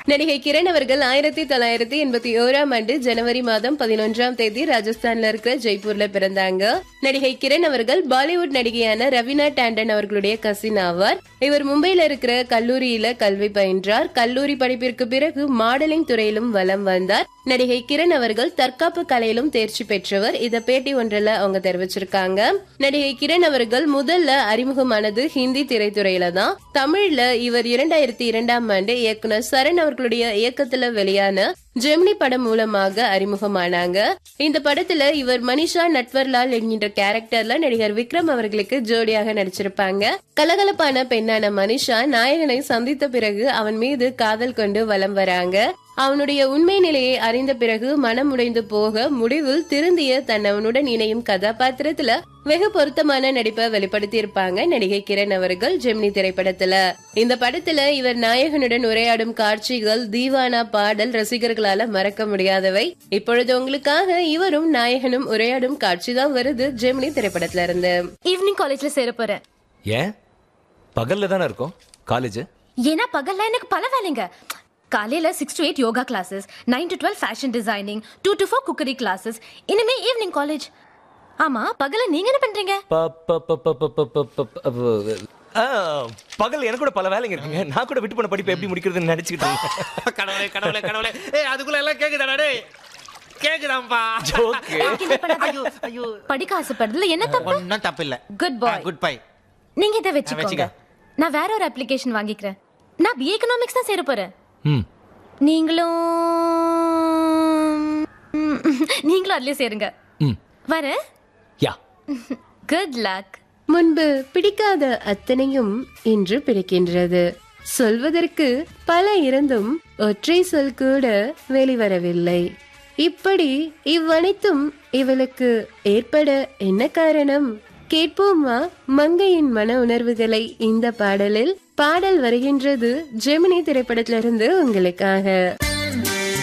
நடிகை கிரண் அவர்கள் ஆயிரத்தி தொள்ளாயிரத்தி எண்பத்தி ஓராம் ஆண்டு ஜனவரி மாதம் பதினொன்றாம் தேதி ராஜஸ்தான்ல இருக்கிற ஜெய்ப்பூர்ல பிறந்தாங்க நடிகை கிரண் அவர்கள் பாலிவுட் நடிகையான ரவீனா டாண்டன் அவர்களுடைய கசின் ஆவார் இவர் மும்பையில இருக்கிற கல்லூரியில கல்வி பயின்றார் கல்லூரி படிப்பிற்கு பிறகு மாடலிங் துறையிலும் வலம் வந்தார் நடிகை கிரண் அவர்கள் தற்காப்பு கலையிலும் தேர்ச்சி பெற்றவர் இத பேட்டி ஒன்றில் அவங்க தெரிவிச்சிருக்காங்க நடிகை கிரண் அவர்கள் முதல்ல அறிமுகமானது ஹிந்தி திரைத்துறையில தான் தமிழ்ல இவர் இரண்டாயிரத்தி இரண்டாம் ஆண்டு இயக்குனர் சரண் அவர்களுடைய இயக்கத்துல வெளியான ஜெமினி படம் மூலமாக அறிமுகமானாங்க இந்த படத்துல இவர் மனிஷா நட்வர்லால் என்கின்ற கேரக்டர்ல நடிகர் விக்ரம் அவர்களுக்கு ஜோடியாக நடிச்சிருப்பாங்க கலகலப்பான பெண்ணான மனிஷா நாயகனை சந்தித்த பிறகு அவன் மீது காதல் கொண்டு வலம் வராங்க அவனுடைய உண்மை நிலையை அறிந்த பிறகு மனம் உடைந்து போக முடிவில் திருந்திய தன் அவனுடன் இணையும் கதாபாத்திரத்துல வெகு பொருத்தமான நடிப்பை வெளிப்படுத்தி இருப்பாங்க நடிகை கிரண் அவர்கள் ஜெமினி திரைப்படத்துல இந்த படத்துல இவர் நாயகனுடன் உரையாடும் காட்சிகள் தீவானா பாடல் ரசிகர்களால மறக்க முடியாதவை இப்பொழுது உங்களுக்காக இவரும் நாயகனும் உரையாடும் காட்சி தான் வருது ஜெமினி திரைப்படத்துல இருந்து ஈவினிங் காலேஜ்ல சேர போறேன் ஏன் பகல்ல தானே இருக்கும் காலேஜ் ஏன்னா பகல்ல எனக்கு பல வேலைங்க காலையில six to eight yoga classes nine to twelve fashion designing two to four cookery classes இனிமே ஈவினிங் காலேஜ் ஆமா பகல்ல நீங்க என்ன பண்றீங்க பகல் எனக்கு கூட பல வேலைங்க இருக்குங்க நான் கூட விட்டு போன படிப்பு எப்படி முடிக்கிறதுன்னு நினைச்சுக்கிட்டு இருக்கேன் கடவுளே கடவுளே கடவுளே ஏய் அதுக்குள்ள எல்லாம் கேக்குதாடா டேய் கேக்குதாம்பா ஜோக்கு ஐயோ ஐயோ படிக்க ஆசைப்படுறதுல என்ன தப்பு ஒன்னும் தப்பு இல்ல குட் பாய் குட் பை நீங்க இதை வச்சுக்கோங்க வச்சுக்க. நான் வேற ஒரு அப்ளிகேஷன் வாங்கிக்கிறேன் நான் பிஏ எக்கனாமிக்ஸ் தான் சேர போறேன் ம் நீங்களும் ம், நீங்களும் அதுலயே சேருங்க ம் வரேன் யா குட் லக் முன்பு பிடிக்காத அத்தனையும் இன்று பிடிக்கின்றது சொல்வதற்கு பல இருந்தும் ஒற்றை சொல் கூட வெளிவரவில்லை இப்படி இவ்வனைத்தும் இவளுக்கு ஏற்பட என்ன காரணம் கேட்போமா மங்கையின் மன உணர்வுகளை இந்த பாடலில் பாடல் வருகின்றது ஜெமினி திரைப்படத்திலிருந்து உங்களுக்காக